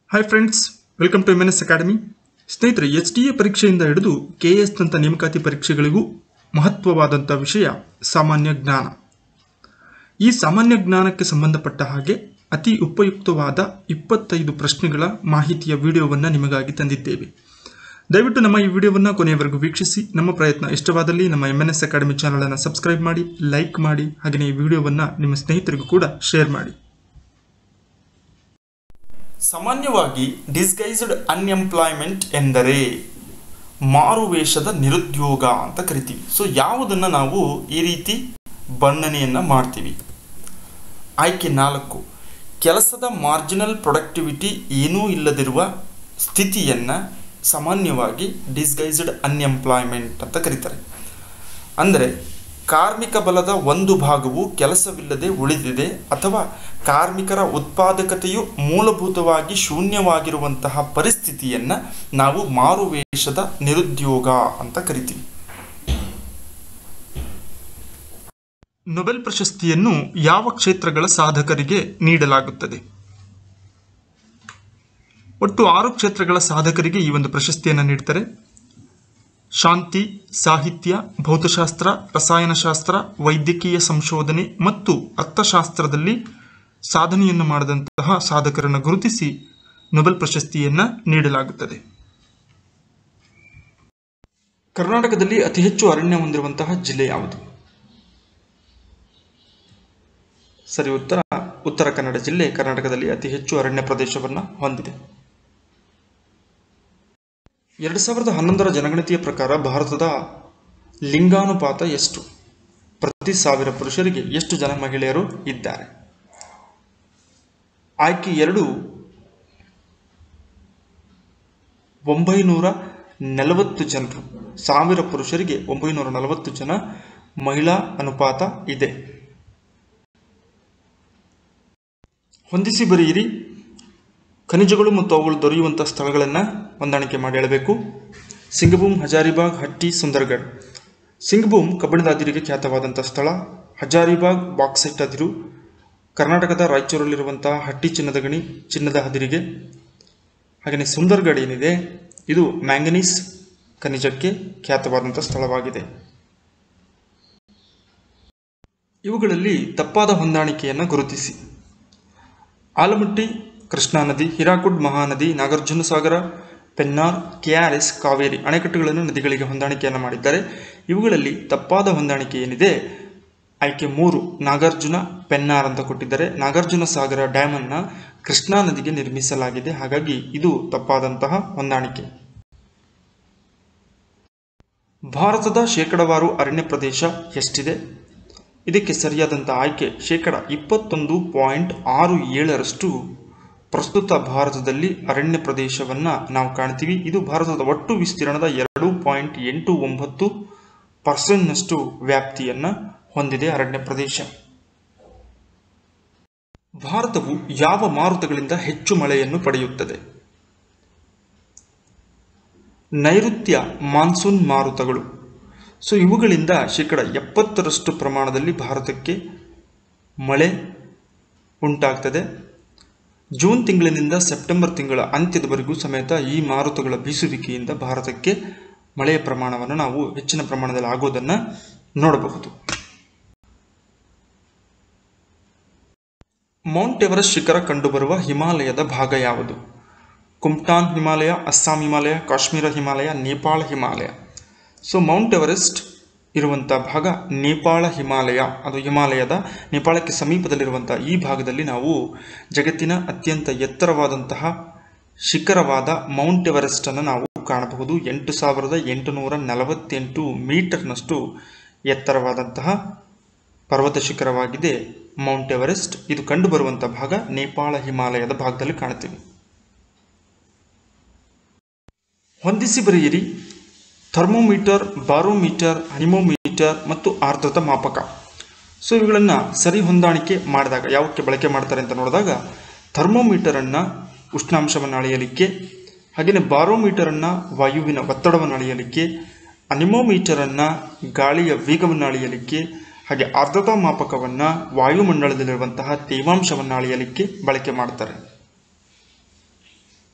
hi friends welcome to M N S academy ಸ್ನೇಹಿತರೆ H D A ಪರೀಕ್ಷೆಯಿಂದ ಹಿಡಿದು K S ನಂತ ನೇಮಕಾತಿ ಪರೀಕ್ಷೆಗಳಿಗೂ ಮಹತ್ವವಾದಂಥ ವಿಷಯ ಸಾಮಾನ್ಯ ಜ್ಞಾನ ಈ ಸಾಮಾನ್ಯ ಜ್ಞಾನಕ್ಕೆ ಸಂಬಂಧಪಟ್ಟ ಹಾಗೆ ಅತಿ ಉಪಯುಕ್ತವಾದ ಇಪ್ಪತ್ತೈದು ಪ್ರಶ್ನೆಗಳ ಮಾಹಿತಿಯ ವಿಡಿಯೋವನ್ನು ನಿಮಗಾಗಿ ತಂದಿದ್ದೇವೆ ದಯವಿಟ್ಟು ನಮ್ಮ ಈ ವಿಡಿಯೋವನ್ನು ಕೊನೆಯವರೆಗೂ ವೀಕ್ಷಿಸಿ ನಮ್ಮ ಪ್ರಯತ್ನ ಇಷ್ಟವಾದಲ್ಲಿ ನಮ್ಮ ಎಮ್ ಎನ್ ಎಸ್ ಅಕಾಡೆಮಿ ಚಾನಲನ್ನು ಸಬ್ಸ್ಕ್ರೈಬ್ ಮಾಡಿ ಲೈಕ್ ಮಾಡಿ ಹಾಗೆಯೇ ಈ ವಿಡಿಯೋವನ್ನು ನಿಮ್ಮ ಸ್ನೇಹಿತರಿಗೂ ಕೂಡ ಶೇರ್ ಮಾಡಿ ಸಾಮಾನ್ಯವಾಗಿ ಡಿಸ್ಗೈಸ್ಡ್ ಅನ್ಎಂಪ್ಲಾಯ್ಮೆಂಟ್ ಎಂದರೆ ಮಾರುವೇಷದ ನಿರುದ್ಯೋಗ ಅಂತ ಕರಿತೀವಿ ಸೊ ಯಾವುದನ್ನು ನಾವು ಈ ರೀತಿ ಬಣ್ಣನೆಯನ್ನು ಮಾಡ್ತೀವಿ ಆಯ್ಕೆ ನಾಲ್ಕು ಕೆಲಸದ ಮಾರ್ಜಿನಲ್ ಪ್ರೊಡಕ್ಟಿವಿಟಿ ಏನೂ ಇಲ್ಲದಿರುವ ಸ್ಥಿತಿಯನ್ನು ಸಾಮಾನ್ಯವಾಗಿ ಡಿಸ್ಗೈಸ್ಡ್ ಅನ್ಎಂಪ್ಲಾಯ್ಮೆಂಟ್ ಅಂತ ಕರೀತಾರೆ ಅಂದರೆ ಕಾರ್ಮಿಕ ಬಲದ ಒಂದು ಭಾಗವು ಕೆಲಸವಿಲ್ಲದೆ ಉಳಿದಿದೆ ಅಥವಾ ಕಾರ್ಮಿಕರ ಉತ್ಪಾದಕತೆಯು ಮೂಲಭೂತವಾಗಿ ಶೂನ್ಯವಾಗಿರುವಂತಹ ಪರಿಸ್ಥಿತಿಯನ್ನು ನಾವು ಮಾರುವೇಷದ ನಿರುದ್ಯೋಗ ಅಂತ ಕರಿತೀವಿ ನೊಬೆಲ್ ಪ್ರಶಸ್ತಿಯನ್ನು ಯಾವ ಕ್ಷೇತ್ರಗಳ ಸಾಧಕರಿಗೆ ನೀಡಲಾಗುತ್ತದೆ ಒಟ್ಟು ಆರು ಕ್ಷೇತ್ರಗಳ ಸಾಧಕರಿಗೆ ಈ ಒಂದು ಪ್ರಶಸ್ತಿಯನ್ನು ನೀಡ್ತಾರೆ ಶಾಂತಿ ಸಾಹಿತ್ಯ ಭೌತಶಾಸ್ತ್ರ ರಸಾಯನಶಾಸ್ತ್ರ ವೈದ್ಯಕೀಯ ಸಂಶೋಧನೆ ಮತ್ತು ಅರ್ಥಶಾಸ್ತ್ರದಲ್ಲಿ ಸಾಧನೆಯನ್ನು ಮಾಡಿದಂತಹ ಸಾಧಕರನ್ನು ಗುರುತಿಸಿ ನೊಬೆಲ್ ಪ್ರಶಸ್ತಿಯನ್ನು ನೀಡಲಾಗುತ್ತದೆ ಕರ್ನಾಟಕದಲ್ಲಿ ಅತಿ ಹೆಚ್ಚು ಅರಣ್ಯ ಹೊಂದಿರುವಂತಹ ಜಿಲ್ಲೆ ಯಾವುದು ಸರಿ ಉತ್ತರ ಉತ್ತರ ಕನ್ನಡ ಜಿಲ್ಲೆ ಕರ್ನಾಟಕದಲ್ಲಿ ಅತಿ ಹೆಚ್ಚು ಅರಣ್ಯ ಪ್ರದೇಶವನ್ನು ಹೊಂದಿದೆ ಎರಡು ಸಾವಿರದ ಹನ್ನೊಂದರ ಜನಗಣತಿಯ ಪ್ರಕಾರ ಭಾರತದ ಲಿಂಗಾನುಪಾತ ಎಷ್ಟು ಪ್ರತಿ ಸಾವಿರ ಪುರುಷರಿಗೆ ಎಷ್ಟು ಜನ ಮಹಿಳೆಯರು ಇದ್ದಾರೆ ಆಯ್ಕೆ ಎರಡು ಒಂಬೈನೂರ ನಲವತ್ತು ಜನರು ಸಾವಿರ ಪುರುಷರಿಗೆ ಒಂಬೈನೂರ ನಲವತ್ತು ಜನ ಮಹಿಳಾ ಅನುಪಾತ ಇದೆ ಹೊಂದಿಸಿ ಬರೆಯಿರಿ ಖನಿಜಗಳು ಮತ್ತು ಅವುಗಳು ದೊರೆಯುವಂಥ ಸ್ಥಳಗಳನ್ನು ಹೊಂದಾಣಿಕೆ ಮಾಡಿ ಹೇಳಬೇಕು ಸಿಂಗಭೂಮ್ ಹಜಾರಿಬಾಗ್ ಹಟ್ಟಿ ಸುಂದರ್ಗಢ್ ಸಿಂಗಭೂಮ್ ಕಬ್ಬಿಣದ ಅದಿರಿಗೆ ಖ್ಯಾತವಾದಂಥ ಸ್ಥಳ ಹಜಾರಿಬಾಗ್ ಬಾಕ್ಸೆಟ್ ಅದಿರು ಕರ್ನಾಟಕದ ರಾಯಚೂರಲ್ಲಿರುವಂತಹ ಹಟ್ಟಿ ಚಿನ್ನದ ಗಣಿ ಚಿನ್ನದ ಹದಿರಿಗೆ ಹಾಗೆಯೇ ಸುಂದರ್ಗಢ್ ಏನಿದೆ ಇದು ಮ್ಯಾಂಗನೀಸ್ ಖನಿಜಕ್ಕೆ ಖ್ಯಾತವಾದಂಥ ಸ್ಥಳವಾಗಿದೆ ಇವುಗಳಲ್ಲಿ ತಪ್ಪಾದ ಹೊಂದಾಣಿಕೆಯನ್ನು ಗುರುತಿಸಿ ಆಲಮಟ್ಟಿ ಕೃಷ್ಣಾ ನದಿ ಹಿರಾಕುಡ್ ಮಹಾನದಿ ನಾಗಾರ್ಜುನ ಸಾಗರ ಪೆನ್ನಾರ್ ಕೆಆರ್ಎಸ್ ಕಾವೇರಿ ಅಣೆಕಟ್ಟುಗಳನ್ನು ನದಿಗಳಿಗೆ ಹೊಂದಾಣಿಕೆಯನ್ನು ಮಾಡಿದ್ದಾರೆ ಇವುಗಳಲ್ಲಿ ತಪ್ಪಾದ ಹೊಂದಾಣಿಕೆ ಏನಿದೆ ಆಯ್ಕೆ ಮೂರು ನಾಗಾರ್ಜುನ ಪೆನ್ನಾರ್ ಅಂತ ಕೊಟ್ಟಿದ್ದಾರೆ ನಾಗಾರ್ಜುನ ಸಾಗರ ಡ್ಯಾಮ್ ಅನ್ನ ಕೃಷ್ಣಾ ನದಿಗೆ ನಿರ್ಮಿಸಲಾಗಿದೆ ಹಾಗಾಗಿ ಇದು ತಪ್ಪಾದಂತಹ ಹೊಂದಾಣಿಕೆ ಭಾರತದ ಶೇಕಡವಾರು ಅರಣ್ಯ ಪ್ರದೇಶ ಎಷ್ಟಿದೆ ಇದಕ್ಕೆ ಸರಿಯಾದಂಥ ಆಯ್ಕೆ ಶೇಕಡ ಇಪ್ಪತ್ತೊಂದು ಪಾಯಿಂಟ್ ಆರು ಏಳರಷ್ಟು ಪ್ರಸ್ತುತ ಭಾರತದಲ್ಲಿ ಅರಣ್ಯ ಪ್ರದೇಶವನ್ನು ನಾವು ಕಾಣ್ತೀವಿ ಇದು ಭಾರತದ ಒಟ್ಟು ವಿಸ್ತೀರ್ಣದ ಎರಡು ಪಾಯಿಂಟ್ ಎಂಟು ಒಂಬತ್ತು ಪರ್ಸೆಂಟ್ನಷ್ಟು ವ್ಯಾಪ್ತಿಯನ್ನು ಹೊಂದಿದೆ ಅರಣ್ಯ ಪ್ರದೇಶ ಭಾರತವು ಯಾವ ಮಾರುತಗಳಿಂದ ಹೆಚ್ಚು ಮಳೆಯನ್ನು ಪಡೆಯುತ್ತದೆ ನೈಋತ್ಯ ಮಾನ್ಸೂನ್ ಮಾರುತಗಳು ಸೊ ಇವುಗಳಿಂದ ಶೇಕಡ ಎಪ್ಪತ್ತರಷ್ಟು ಪ್ರಮಾಣದಲ್ಲಿ ಭಾರತಕ್ಕೆ ಮಳೆ ಉಂಟಾಗ್ತದೆ ಜೂನ್ ತಿಂಗಳಿನಿಂದ ಸೆಪ್ಟೆಂಬರ್ ತಿಂಗಳ ಅಂತ್ಯದವರೆಗೂ ಸಮೇತ ಈ ಮಾರುತಗಳ ಬೀಸುವಿಕೆಯಿಂದ ಭಾರತಕ್ಕೆ ಮಳೆಯ ಪ್ರಮಾಣವನ್ನು ನಾವು ಹೆಚ್ಚಿನ ಪ್ರಮಾಣದಲ್ಲಿ ಆಗೋದನ್ನು ನೋಡಬಹುದು ಮೌಂಟ್ ಎವರೆಸ್ಟ್ ಶಿಖರ ಕಂಡುಬರುವ ಹಿಮಾಲಯದ ಭಾಗ ಯಾವುದು Kumaon Himalaya Assam Himalaya Kashmir Himalaya Nepal Himalaya so mount Everest ಇರುವಂಥ ಭಾಗ ನೇಪಾಳ ಹಿಮಾಲಯ ಅದು ಹಿಮಾಲಯದ ನೇಪಾಳಕ್ಕೆ ಸಮೀಪದಲ್ಲಿರುವಂಥ ಈ ಭಾಗದಲ್ಲಿ ನಾವು ಜಗತ್ತಿನ ಅತ್ಯಂತ ಎತ್ತರವಾದಂತಹ ಶಿಖರವಾದ ಮೌಂಟ್ ಎವರೆಸ್ಟನ್ನು ನಾವು ಕಾಣಬಹುದು ಎಂಟು ಸಾವಿರದ ಎಂಟುನೂರ ನಲವತ್ತೆಂಟು ಮೀಟರ್ನಷ್ಟು ಎತ್ತರವಾದಂತಹ ಪರ್ವತ ಶಿಖರವಾಗಿದೆ ಮೌಂಟ್ ಎವರೆಸ್ಟ್ ಇದು ಕಂಡುಬರುವಂಥ ಭಾಗ ನೇಪಾಳ ಹಿಮಾಲಯದ ಭಾಗದಲ್ಲಿ ಕಾಣುತ್ತೀವಿ ಹೊಂದಿಸಿ ಬರೆಯಿರಿ ಥರ್ಮೋಮೀಟರ್ ಬಾರೋಮೀಟರ್ ಅನಿಮೋಮೀಟರ್ ಮತ್ತು ಆರ್ದ್ರತಾ ಮಾಪಕ ಸೊ ಇವುಗಳನ್ನು ಸರಿ ಹೊಂದಾಣಿಕೆ ಮಾಡಿದಾಗ ಯಾವಕ್ಕೆ ಬಳಕೆ ಮಾಡ್ತಾರೆ ಅಂತ ನೋಡಿದಾಗ ಥರ್ಮೋಮೀಟರನ್ನು ಉಷ್ಣಾಂಶವನ್ನು ಅಳೆಯಲಿಕ್ಕೆ ಹಾಗೆಯೇ ಬಾರೋಮೀಟರನ್ನು ವಾಯುವಿನ ಒತ್ತಡವನ್ನು ಅಳೆಯಲಿಕ್ಕೆ ಅನಿಮೋಮೀಟರನ್ನು ಗಾಳಿಯ ವೇಗವನ್ನು ಅಳೆಯಲಿಕ್ಕೆ ಹಾಗೆ ಆರ್ದ್ರತಾ ಮಾಪಕವನ್ನು ವಾಯುಮಂಡಲದಲ್ಲಿರುವಂತಹ ತೇವಾಂಶವನ್ನು ಅಳೆಯಲಿಕ್ಕೆ ಬಳಕೆ ಮಾಡ್ತಾರೆ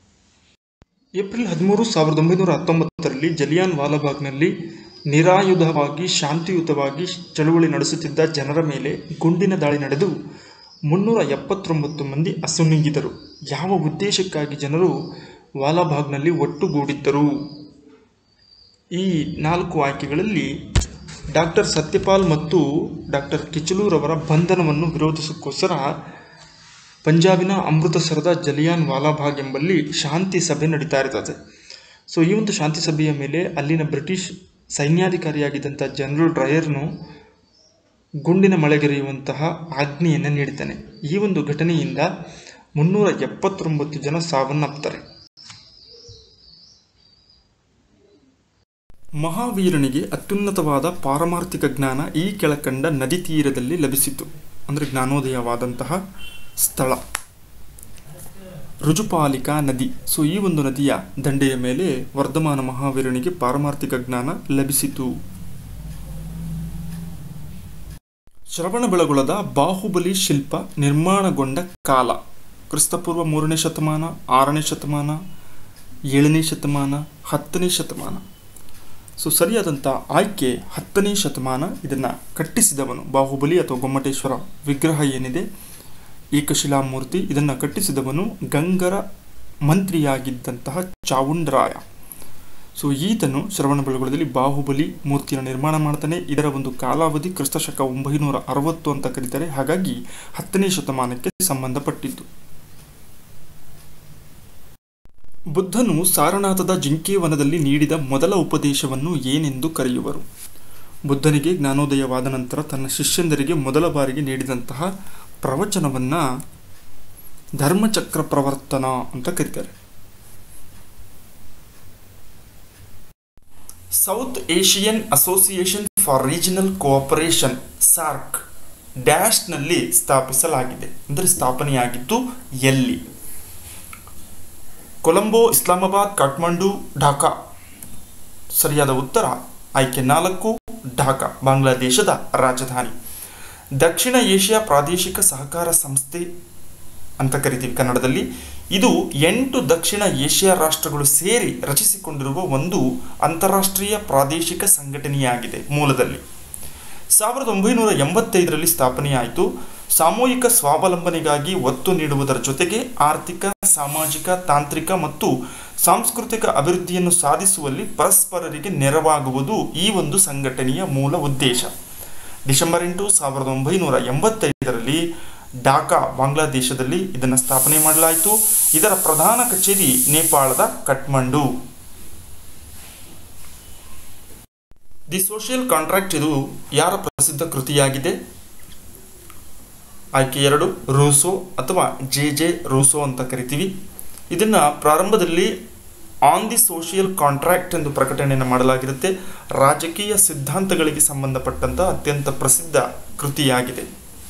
ಏಪ್ರಿಲ್ ಹದಿಮೂರು ಸಾವಿರದ ಒಂಬೈನೂರ ಹತ್ತೊಂಬತ್ತರಲ್ಲಿ ಜಲಿಯಾನ್ ವಾಲಾಬಾಗ್ನಲ್ಲಿ ನಿರಾಯುಧವಾಗಿ ಶಾಂತಿಯುತವಾಗಿ ಚಳುವಳಿ ನಡೆಸುತ್ತಿದ್ದ ಜನರ ಮೇಲೆ ಗುಂಡಿನ ದಾಳಿ ನಡೆದು ಮುನ್ನೂರ ಎಪ್ಪತ್ತೊಂಬತ್ತು ಮಂದಿ ಅಸುನೀಗಿದರು ಯಾವ ಉದ್ದೇಶಕ್ಕಾಗಿ ಜನರು ವಾಲಾಬಾಗ್ನಲ್ಲಿ ಒಟ್ಟುಗೂಡಿದ್ದರು ಈ ನಾಲ್ಕು ಆಯ್ಕೆಗಳಲ್ಲಿ ಡಾಕ್ಟರ್ ಸತ್ಯಪಾಲ್ ಮತ್ತು ಡಾಕ್ಟರ್ ಕಿಚಲೂರವರ ಬಂಧನವನ್ನು ವಿರೋಧಿಸೋಕ್ಕೋಸ್ಕರ ಪಂಜಾಬಿನ ಅಮೃತಸರದ ಜಲಿಯಾನ್ ವಾಲಾಬಾಗ್ ಎಂಬಲ್ಲಿ ಶಾಂತಿ ಸಭೆ ನಡೀತಾ ಇರ್ತದೆ ಸೊ ಈ ಒಂದು ಶಾಂತಿ ಸಭೆಯ ಮೇಲೆ ಅಲ್ಲಿನ ಬ್ರಿಟಿಷ್ ಸೈನ್ಯಾಧಿಕಾರಿಯಾಗಿದ್ದಂಥ ಜನರಲ್ ಡ್ರಯರ್ನು ಗುಂಡಿನ ಮಳೆಗೆರೆಯುವಂತಹ ಆಜ್ಞೆಯನ್ನು ನೀಡಿದ್ದಾನೆ ಈ ಒಂದು ಘಟನೆಯಿಂದ ಮುನ್ನೂರ ಎಪ್ಪತ್ತೊಂಬತ್ತು ಜನ ಸಾವನ್ನಪ್ತಾರೆ ಮಹಾವೀರನಿಗೆ ಅತ್ಯುನ್ನತವಾದ ಪಾರಮಾರ್ಥಿಕ ಜ್ಞಾನ ಈ ಕೆಳಕಂಡ ನದಿ ತೀರದಲ್ಲಿ ಲಭಿಸಿತು ಅಂದರೆ ಜ್ಞಾನೋದಯವಾದಂತಹ ಸ್ಥಳ ರುಜುಪಾಲಿಕಾ ನದಿ ಸೊ ಈ ಒಂದು ನದಿಯ ದಂಡೆಯ ಮೇಲೆ ವರ್ಧಮಾನ ಮಹಾವೀರನಿಗೆ ಪಾರಮಾರ್ಥಿಕ ಜ್ಞಾನ ಲಭಿಸಿತು ಶ್ರವಣಬೆಳಗೊಳದ ಬಾಹುಬಲಿ ಶಿಲ್ಪ ನಿರ್ಮಾಣಗೊಂಡ ಕಾಲ ಕ್ರಿಸ್ತಪೂರ್ವ ಮೂರನೇ ಶತಮಾನ ಆರನೇ ಶತಮಾನ ಏಳನೇ ಶತಮಾನ ಹತ್ತನೇ ಶತಮಾನ ಸೊ ಸರಿಯಾದಂಥ ಆಯ್ಕೆ ಹತ್ತನೇ ಶತಮಾನ ಇದನ್ನು ಕಟ್ಟಿಸಿದವನು ಬಾಹುಬಲಿ ಅಥವಾ ಗೊಮ್ಮಟೇಶ್ವರ ವಿಗ್ರಹ ಏನಿದೆ ಏಕಶಿಲಾಮೂರ್ತಿ ಇದನ್ನು ಕಟ್ಟಿಸಿದವನು ಗಂಗರ ಮಂತ್ರಿಯಾಗಿದ್ದಂತಹ ಚಾವುಂಡರಾಯ ಸೊ ಈತನು ಶ್ರವಣಬೆಳಗೊಳದಲ್ಲಿ ಬಾಹುಬಲಿ ಮೂರ್ತಿಯನ್ನು ನಿರ್ಮಾಣ ಮಾಡ್ತಾನೆ ಇದರ ಒಂದು ಕಾಲಾವಧಿ ಕ್ರಿಸ್ತಶಕ ಒಂಬೈನೂರ ಅರವತ್ತು ಅಂತ ಕರೀತಾರೆ ಹಾಗಾಗಿ ಹತ್ತನೇ ಶತಮಾನಕ್ಕೆ ಸಂಬಂಧಪಟ್ಟಿದ್ದು ಬುದ್ಧನು ಸಾರನಾಥದ ಜಿಂಕೆವನದಲ್ಲಿ ನೀಡಿದ ಮೊದಲ ಉಪದೇಶವನ್ನು ಏನೆಂದು ಕರೆಯುವರು ಬುದ್ಧನಿಗೆ ಜ್ಞಾನೋದಯವಾದ ನಂತರ ತನ್ನ ಶಿಷ್ಯಂದರಿಗೆ ಮೊದಲ ಬಾರಿಗೆ ನೀಡಿದಂತಹ ಪ್ರವಚನವನ್ನು ಧರ್ಮಚಕ್ರ ಪ್ರವರ್ತನ ಅಂತ ಕರೀತಾರೆ South Asian association for regional cooperation SAARC ಡ್ಯಾಶ್ನಲ್ಲಿ ಸ್ಥಾಪಿಸಲಾಗಿದೆ ಅಂದರೆ ಸ್ಥಾಪನೆಯಾಗಿದ್ದು ಎಲ್ಲಿ ಕೊಲಂಬೋ ಇಸ್ಲಾಮಾಬಾದ್ ಕಾಠ್ಮಂಡು ಢಾಕಾ ಸರಿಯಾದ ಉತ್ತರ ಆಯ್ಕೆ ನಾಲ್ಕು ಢಾಕಾ ಬಾಂಗ್ಲಾದೇಶದ ರಾಜಧಾನಿ ದಕ್ಷಿಣ ಏಷ್ಯಾ ಪ್ರಾದೇಶಿಕ ಸಹಕಾರ ಸಂಸ್ಥೆ ಅಂತ ಕರಿತೀವಿ ಕನ್ನಡದಲ್ಲಿ ಇದು ಎಂಟು ದಕ್ಷಿಣ ಏಷ್ಯಾ ರಾಷ್ಟ್ರಗಳು ಸೇರಿ ರಚಿಸಿಕೊಂಡಿರುವ ಒಂದು ಅಂತಾರಾಷ್ಟ್ರೀಯ ಪ್ರಾದೇಶಿಕ ಸಂಘಟನೆಯಾಗಿದೆ ಮೂಲದಲ್ಲಿ ಸಾವಿರದ ಒಂಬೈನೂರ ಎಂಬತ್ತೈದರಲ್ಲಿ ಸ್ಥಾಪನೆಯಾಯಿತು ಸಾಮೂಹಿಕ ಸ್ವಾವಲಂಬನೆಗಾಗಿ ಒತ್ತು ನೀಡುವುದರ ಜೊತೆಗೆ ಆರ್ಥಿಕ ಸಾಮಾಜಿಕ ತಾಂತ್ರಿಕ ಮತ್ತು ಸಾಂಸ್ಕೃತಿಕ ಅಭಿವೃದ್ಧಿಯನ್ನು ಸಾಧಿಸುವಲ್ಲಿ ಪರಸ್ಪರರಿಗೆ ನೆರವಾಗುವುದು ಈ ಒಂದು ಸಂಘಟನೆಯ ಮೂಲ ಉದ್ದೇಶ ಡಿಸೆಂಬರ್ ಎಂಟು ಸಾವಿರದ ಒಂಬೈನೂರ ಎಂಬತ್ತೈದರಲ್ಲಿ ಢಾಕಾ ಬಾಂಗ್ಲಾದೇಶದಲ್ಲಿ ಇದನ್ನು ಸ್ಥಾಪನೆ ಮಾಡಲಾಯಿತು ಇದರ ಪ್ರಧಾನ ಕಚೇರಿ ನೇಪಾಳದ ಕಠ್ಮಂಡು ದಿ ಸೋಷಿಯಲ್ ಕಾಂಟ್ರಾಕ್ಟ್ ಇದು ಯಾರ ಪ್ರಸಿದ್ಧ ಕೃತಿಯಾಗಿದೆ ಆಯ್ಕೆ ಎರಡು ರೂಸೋ ಅಥವಾ ಜೆ ಜೆ ರೂಸೋ ಅಂತ ಕರಿತೀವಿ ಇದನ್ನು ಪ್ರಾರಂಭದಲ್ಲಿ ಆನ್ ದಿ ಸೋಷಿಯಲ್ ಕಾಂಟ್ರಾಕ್ಟ್ ಎಂದು ಪ್ರಕಟಣೆಯನ್ನು ಮಾಡಲಾಗಿರುತ್ತೆ ರಾಜಕೀಯ ಸಿದ್ಧಾಂತಗಳಿಗೆ ಸಂಬಂಧಪಟ್ಟಂತ ಅತ್ಯಂತ ಪ್ರಸಿದ್ಧ ಕೃತಿಯಾಗಿದೆ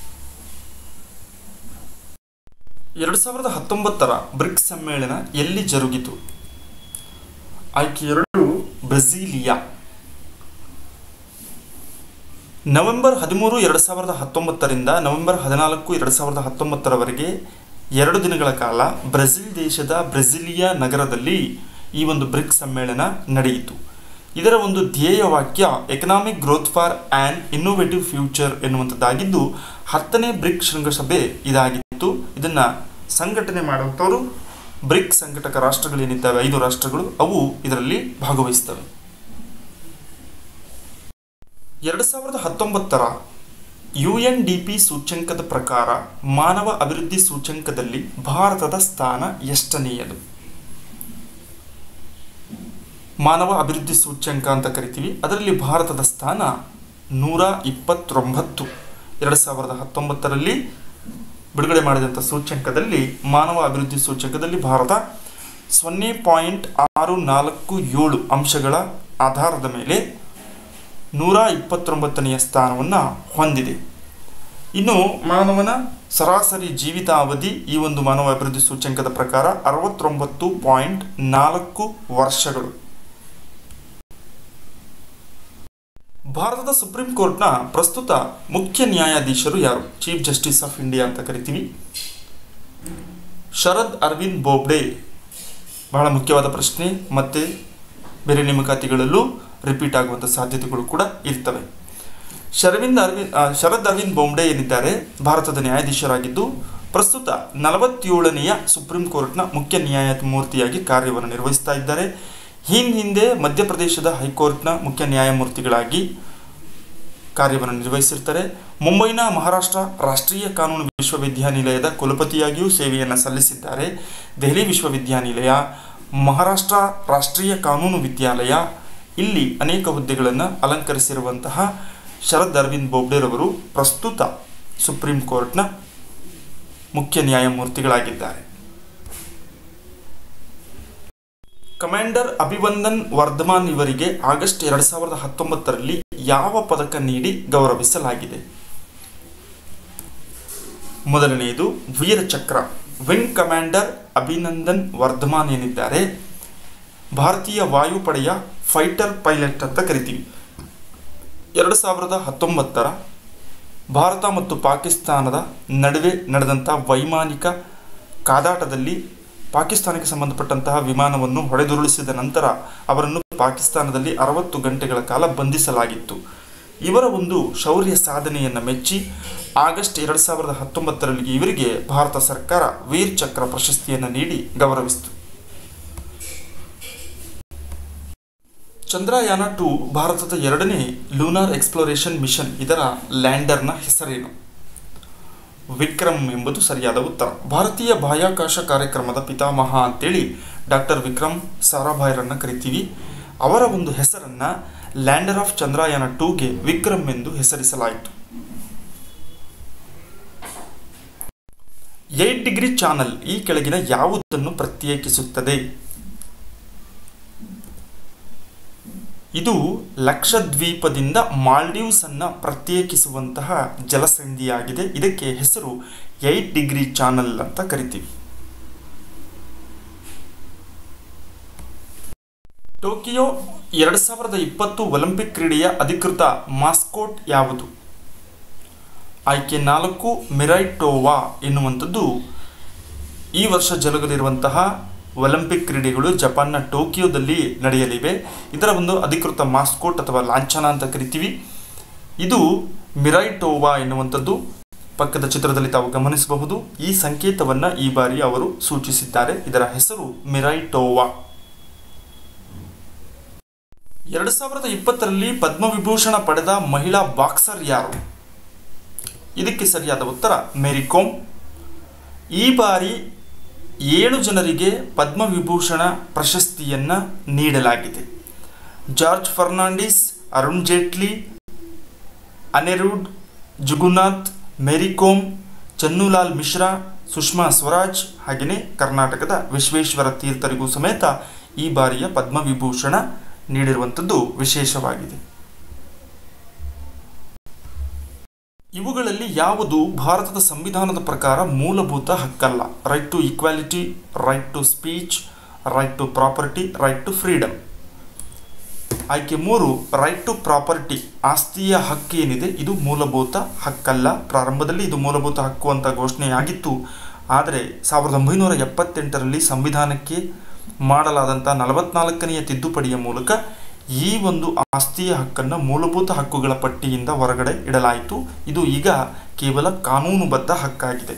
ಎರಡು ಸಾವಿರದ ಹತ್ತೊಂಬತ್ತರ ಬ್ರಿಕ್ಸ್ ಸಮ್ಮೇಳನ ಎಲ್ಲಿ ಜರುಗಿತು ಆಯ್ಕೆ ಎರಡು ಬ್ರೆಜಿಲಿಯಾ ನವೆಂಬರ್ ಹದಿಮೂರು ಎರಡು ಸಾವಿರದ ಹತ್ತೊಂಬತ್ತರಿಂದ ನವೆಂಬರ್ ಹದಿನಾಲ್ಕು ಎರಡು ಸಾವಿರದ ಹತ್ತೊಂಬತ್ತರವರೆಗೆ ಎರಡು ದಿನಗಳ ಕಾಲ ಬ್ರೆಜಿಲ್ ದೇಶದ ಬ್ರೆಜಿಲಿಯಾ ನಗರದಲ್ಲಿ ಈ ಒಂದು ಬ್ರಿಕ್ಸ್ ಸಮ್ಮೇಳನ ನಡೆಯಿತು ಇದರ ಒಂದು ಧ್ಯೇಯ ವಾಕ್ಯ economic growth for an innovative future ಎನ್ನುವಂಥದ್ದಾಗಿದ್ದು ಹತ್ತನೇ ಬ್ರಿಕ್ ಶೃಂಗಸಭೆ ಇದಾಗಿತ್ತು ಇದನ್ನು ಸಂಘಟನೆ ಮಾಡುವಂಥವರು ಬ್ರಿಕ್ ಸಂಘಟಕ ರಾಷ್ಟ್ರಗಳೇನಿದ್ದಾವೆ ಐದು ರಾಷ್ಟ್ರಗಳು ಅವು ಇದರಲ್ಲಿ ಭಾಗವಹಿಸ್ತವೆ ಎರಡು ಸಾವಿರದ ಹತ್ತೊಂಬತ್ತರ ಯು ಎನ್ ಡಿ ಪಿ ಸೂಚ್ಯಂಕದ ಪ್ರಕಾರ ಮಾನವ ಅಭಿವೃದ್ಧಿ ಸೂಚ್ಯಂಕದಲ್ಲಿ ಭಾರತದ ಸ್ಥಾನ ಎಷ್ಟನೆಯದು ಮಾನವ ಅಭಿವೃದ್ಧಿ ಸೂಚ್ಯಂಕ ಅಂತ ಕರಿತೀವಿ ಅದರಲ್ಲಿ ಭಾರತದ ಸ್ಥಾನ ನೂರ ಇಪ್ಪತ್ತೊಂಬತ್ತು ಎರಡು ಸಾವಿರದ ಹತ್ತೊಂಬತ್ತರಲ್ಲಿ ಬಿಡುಗಡೆ ಮಾಡಿದಂಥ ಸೂಚ್ಯಂಕದಲ್ಲಿ ಮಾನವ ಅಭಿವೃದ್ಧಿ ಸೂಚ್ಯಂಕದಲ್ಲಿ ಭಾರತ ಸೊನ್ನೆ ಪಾಯಿಂಟ್ ಆರು ನಾಲ್ಕು ಏಳು ಅಂಶಗಳ ಆಧಾರದ ಮೇಲೆ ನೂರ ಇಪ್ಪತ್ತೊಂಬತ್ತನೆಯ ಸ್ಥಾನವನ್ನು ಹೊಂದಿದೆ ಇನ್ನು ಮಾನವನ ಸರಾಸರಿ ಜೀವಿತಾವಧಿ ಈ ಒಂದು ಮಾನವ ಅಭಿವೃದ್ಧಿ ಸೂಚ್ಯಂಕದ ಪ್ರಕಾರ ಅರವತ್ತೊಂಬತ್ತು ಪಾಯಿಂಟ್ ನಾಲ್ಕು ವರ್ಷಗಳು ಭಾರತದ ಸುಪ್ರೀಂ ಕೋರ್ಟ್ನ ಪ್ರಸ್ತುತ ಮುಖ್ಯ ನ್ಯಾಯಾಧೀಶರು ಯಾರು ಚೀಫ್ ಜಸ್ಟಿಸ್ ಆಫ್ ಇಂಡಿಯಾ ಅಂತ ಕರಿತೀವಿ ಶರದ್ ಅರವಿಂದ್ ಬೋಬ್ಡೆ ಬಹಳ ಮುಖ್ಯವಾದ ಪ್ರಶ್ನೆ ಮತ್ತೆ ಬೇರೆ ನೇಮಕಾತಿಗಳಲ್ಲೂ ರಿಪೀಟ್ ಆಗುವಂಥ ಸಾಧ್ಯತೆಗಳು ಕೂಡ ಇರ್ತವೆ ಶರವಿಂದ್ ಅರವಿಂದ್ ಆ, ಶರದ್ ಅರವಿಂದ್ ಬೊಂಬೆ ಏನಿದ್ದಾರೆ ಭಾರತದ ನ್ಯಾಯಾಧೀಶರಾಗಿದ್ದು ಪ್ರಸ್ತುತ ನಲವತ್ತೇಳನೆಯ ಸುಪ್ರೀಂ ಕೋರ್ಟ್ನ ಮುಖ್ಯ ನ್ಯಾಯಮೂರ್ತಿಯಾಗಿ ಕಾರ್ಯವನ್ನು ನಿರ್ವಹಿಸ್ತಾ ಇದ್ದಾರೆ ಹಿಂದ್ ಹಿಂದೆ ಮಧ್ಯಪ್ರದೇಶದ ಹೈಕೋರ್ಟ್ನ ಮುಖ್ಯ ನ್ಯಾಯಮೂರ್ತಿಗಳಾಗಿ ಕಾರ್ಯವನ್ನು ನಿರ್ವಹಿಸಿರ್ತಾರೆ ಮುಂಬೈನ ಮಹಾರಾಷ್ಟ್ರ ರಾಷ್ಟ್ರೀಯ ಕಾನೂನು ವಿಶ್ವವಿದ್ಯಾನಿಲಯದ ಕುಲಪತಿಯಾಗಿಯೂ ಸೇವೆಯನ್ನು ಸಲ್ಲಿಸಿದ್ದಾರೆ ದೆಹಲಿ ವಿಶ್ವವಿದ್ಯಾನಿಲಯ ಮಹಾರಾಷ್ಟ್ರ ರಾಷ್ಟ್ರೀಯ ಕಾನೂನು ವಿದ್ಯಾಲಯ ಇಲ್ಲಿ ಅನೇಕ ಹುದ್ದೆಗಳನ್ನು ಅಲಂಕರಿಸಿರುವಂತಹ ಶರದ್ ಅರವಿಂದ್ ಬೊಬ್ಡೆರವರು ಪ್ರಸ್ತುತ ಸುಪ್ರೀಂ ಕೋರ್ಟ್ನ ಮುಖ್ಯ ನ್ಯಾಯಮೂರ್ತಿಗಳಾಗಿದ್ದಾರೆ ಕಮಾಂಡರ್ ಅಭಿವಂದನ್ ವರ್ಧಮಾನ್ ಇವರಿಗೆ ಆಗಸ್ಟ್ ಎರಡು ಸಾವಿರದ ಹತ್ತೊಂಬತ್ತರಲ್ಲಿ ಯಾವ ಪದಕ ನೀಡಿ ಗೌರವಿಸಲಾಗಿದೆ ಮೊದಲನೆಯದು ವೀರಚಕ್ರ ವಿಂಗ್ ಕಮಾಂಡರ್ ಅಭಿನಂದನ್ ವರ್ಧಮಾನ್ ಏನಿದ್ದಾರೆ ಭಾರತೀಯ ವಾಯುಪಡೆಯ ಫೈಟರ್ ಪೈಲಟ್ ಅಂತ ಕರಿತೀವಿ ಎರಡು ಸಾವಿರದ ಹತ್ತೊಂಬತ್ತರ ಭಾರತ ಮತ್ತು ಪಾಕಿಸ್ತಾನದ ನಡುವೆ ನಡೆದಂಥ ವೈಮಾನಿಕ ಕಾದಾಟದಲ್ಲಿ ಪಾಕಿಸ್ತಾನಕ್ಕೆ ಸಂಬಂಧಪಟ್ಟಂತಹ ವಿಮಾನವನ್ನು ಹೊಡೆದುರುಳಿಸಿದ ನಂತರ ಅವರನ್ನು ಪಾಕಿಸ್ತಾನದಲ್ಲಿ ಅರವತ್ತು ಗಂಟೆಗಳ ಕಾಲ ಬಂಧಿಸಲಾಗಿತ್ತು ಇವರ ಒಂದು ಶೌರ್ಯ ಸಾಧನೆಯನ್ನು ಮೆಚ್ಚಿ ಆಗಸ್ಟ್ ಎರಡು ಸಾವಿರದ ಹತ್ತೊಂಬತ್ತರಲ್ಲಿ ಇವರಿಗೆ ಭಾರತ ಸರ್ಕಾರ ವೀರ್ ಚಕ್ರ ಪ್ರಶಸ್ತಿಯನ್ನು ನೀಡಿ ಗೌರವಿಸಿತು ಚಂದ್ರಯಾನ ಟು ಭಾರತದ ಎರಡನೇ ಲೂನಾರ್ ಎಕ್ಸ್ಪ್ಲೋರೇಷನ್ ಮಿಷನ್ ಇದರ ಲ್ಯಾಂಡರ್ನ ಹೆಸರೇನು ವಿಕ್ರಮ್ ಎಂಬುದು ಸರಿಯಾದ ಉತ್ತರ ಭಾರತೀಯ ಬಾಹ್ಯಾಕಾಶ ಕಾರ್ಯಕ್ರಮದ ಪಿತಾಮಹ ಅಂತೇಳಿ ಡಾಕ್ಟರ್ ವಿಕ್ರಮ್ ಸಾರಾಭಾಯ್ರನ್ನ ಕರಿತೀವಿ ಅವರ ಒಂದು ಹೆಸರನ್ನ ಲ್ಯಾಂಡರ್ ಆಫ್ ಚಂದ್ರಯಾನ ಟೂಗೆ ವಿಕ್ರಮ್ ಎಂದು ಹೆಸರಿಸಲಾಯಿತು ಏಟ್ ಡಿಗ್ರಿ ಚಾನಲ್ ಈ ಕೆಳಗಿನ ಯಾವುದನ್ನು ಪ್ರತ್ಯೇಕಿಸುತ್ತದೆ ಇದು ಲಕ್ಷದ್ವೀಪದಿಂದ ಮಾಲ್ಡೀವ್ಸ್ ಅನ್ನ ಪ್ರತ್ಯೇಕಿಸುವಂತಹ ಜಲಸಂಧಿಯಾಗಿದೆ ಇದಕ್ಕೆ ಹೆಸರು ಏಟ್ ಡಿಗ್ರಿ ಚಾನಲ್ ಅಂತ ಕರಿತೀವಿ ಟೋಕಿಯೋ ಎರಡು ಸಾವಿರದ ಇಪ್ಪತ್ತು ಒಲಿಂಪಿಕ್ ಕ್ರೀಡೆಯ ಅಧಿಕೃತ ಮಾಸ್ಕೋಟ್ ಯಾವುದು ಆಯ್ಕೆ ನಾಲ್ಕು ಮಿರೈಟೋವಾ ಎನ್ನುವಂಥದ್ದು ಈ ವರ್ಷ ಜರುಗಲಿರುವಂತಹ ಒಲಿಂಪಿಕ್ ಕ್ರೀಡೆಗಳು ಜಪಾನ್ನ ಟೋಕಿಯೋದಲ್ಲಿ ನಡೆಯಲಿವೆ ಇದರ ಒಂದು ಅಧಿಕೃತ ಮಾಸ್ಕೋಟ್ ಅಥವಾ ಲಾಂಛನ ಅಂತ ಕರಿತೀವಿ ಇದು ಮಿರೈಟೋವಾ ಎನ್ನುವಂಥದ್ದು ಪಕ್ಕದ ಚಿತ್ರದಲ್ಲಿ ತಾವು ಗಮನಿಸಬಹುದು ಈ ಸಂಕೇತವನ್ನ ಈ ಬಾರಿ ಅವರು ಸೂಚಿಸಿದ್ದಾರೆ ಇದರ ಹೆಸರು ಮಿರೈಟೋವಾ ಎರಡು ಸಾವಿರದ ಇಪ್ಪತ್ತರಲ್ಲಿ ಪದ್ಮವಿಭೂಷಣ ಪಡೆದ ಮಹಿಳಾ ಬಾಕ್ಸರ್ ಯಾರು ಇದಕ್ಕೆ ಸರಿಯಾದ ಉತ್ತರ ಮೇರಿಕೋಮ್ ಈ ಬಾರಿ ಏಳು ಜನರಿಗೆ ಪದ್ಮವಿಭೂಷಣ ಪ್ರಶಸ್ತಿಯನ್ನು ನೀಡಲಾಗಿದೆ ಜಾರ್ಜ್ ಫರ್ನಾಂಡಿಸ್ ಅರುಣ್ ಜೇಟ್ಲಿ ಅನೆರುಡ್ ಜುಗುನಾಥ್ ಮೇರಿಕೋಮ್ ಚನ್ನುಲಾಲ್ ಮಿಶ್ರಾ ಸುಷ್ಮಾ ಸ್ವರಾಜ್ ಹಾಗೆಯೇ ಕರ್ನಾಟಕದ ವಿಶ್ವೇಶ್ವರ ತೀರ್ಥರಿಗೂ ಸಮೇತ ಈ ಬಾರಿಯ ಪದ್ಮವಿಭೂಷಣ ನೀಡಿರುವಂಥದ್ದು ವಿಶೇಷವಾಗಿದೆ ಇವುಗಳಲ್ಲಿ ಯಾವುದು ಭಾರತದ ಸಂವಿಧಾನದ ಪ್ರಕಾರ ಮೂಲಭೂತ ಹಕ್ಕಲ್ಲ right to equality right to speech right to property right to freedom ಆಯ್ಕೆ ಮೂರು ರೈಟ್ ಟು ಪ್ರಾಪರ್ಟಿ ಆಸ್ತಿಯ ಹಕ್ಕು ಏನಿದೆ ಇದು ಮೂಲಭೂತ ಹಕ್ಕಲ್ಲ ಪ್ರಾರಂಭದಲ್ಲಿ ಇದು ಮೂಲಭೂತ ಹಕ್ಕು ಅಂತ ಘೋಷಣೆಯಾಗಿತ್ತು ಆದರೆ ಸಾವಿರದ ಒಂಬೈನೂರ ಎಪ್ಪತ್ತೆಂಟರಲ್ಲಿ ಸಂವಿಧಾನಕ್ಕೆ ಮಾಡಲಾದಂಥ ನಲವತ್ನಾಲ್ಕನೆಯ ತಿದ್ದುಪಡಿಯ ಮೂಲಕ ಈ ಒಂದು ಆಸ್ತಿಯ ಹಕ್ಕನ್ನು ಮೂಲಭೂತ ಹಕ್ಕುಗಳ ಪಟ್ಟಿಯಿಂದ ಹೊರಗಡೆ ಇಡಲಾಯಿತು ಇದು ಈಗ ಕೇವಲ ಕಾನೂನುಬದ್ಧ ಹಕ್ಕಾಗಿದೆ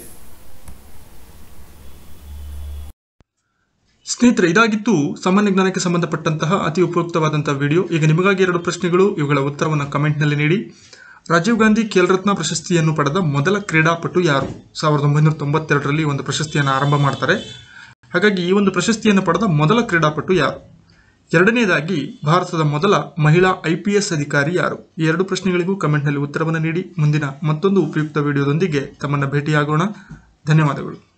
ಸ್ನೇಹಿತರೆ ಇದಾಗಿತ್ತು ಸಾಮಾನ್ಯ ಜ್ಞಾನಕ್ಕೆ ಸಂಬಂಧಪಟ್ಟಂತಹ ಅತಿ ಉಪಯುಕ್ತವಾದಂತಹ ವಿಡಿಯೋ ಈಗ ನಿಮಗಾಗಿ ಎರಡು ಪ್ರಶ್ನೆಗಳು ಇವುಗಳ ಉತ್ತರವನ್ನು ಕಮೆಂಟ್ನಲ್ಲಿ ನೀಡಿ ರಾಜೀವ್ ಗಾಂಧಿ ಖೇಲ್ ರತ್ನ ಪ್ರಶಸ್ತಿಯನ್ನು ಪಡೆದ ಮೊದಲ ಕ್ರೀಡಾಪಟು ಯಾರು ಸಾವಿರದ ಒಂಬೈನೂರ ತೊಂಬತ್ತೆರಡರಲ್ಲಿ ಒಂದು ಪ್ರಶಸ್ತಿಯನ್ನು ಆರಂಭ ಮಾಡ್ತಾರೆ ಹಾಗಾಗಿ ಈ ಒಂದು ಪ್ರಶಸ್ತಿಯನ್ನು ಪಡೆದ ಮೊದಲ ಕ್ರೀಡಾಪಟು ಯಾರು ಎರಡನೇದಾಗಿ ಭಾರತದ ಮೊದಲ ಮಹಿಳಾ ಐ ಪಿ ಎಸ್ ಅಧಿಕಾರಿ ಯಾರು ಈ ಎರಡು ಪ್ರಶ್ನೆಗಳಿಗೂ ಕಮೆಂಟ್ನಲ್ಲಿ ಉತ್ತರವನ್ನು ನೀಡಿ ಮುಂದಿನ ಮತ್ತೊಂದು ಉಪಯುಕ್ತ ವಿಡಿಯೋದೊಂದಿಗೆ ತಮ್ಮನ್ನು ಭೇಟಿಯಾಗೋಣ ಧನ್ಯವಾದಗಳು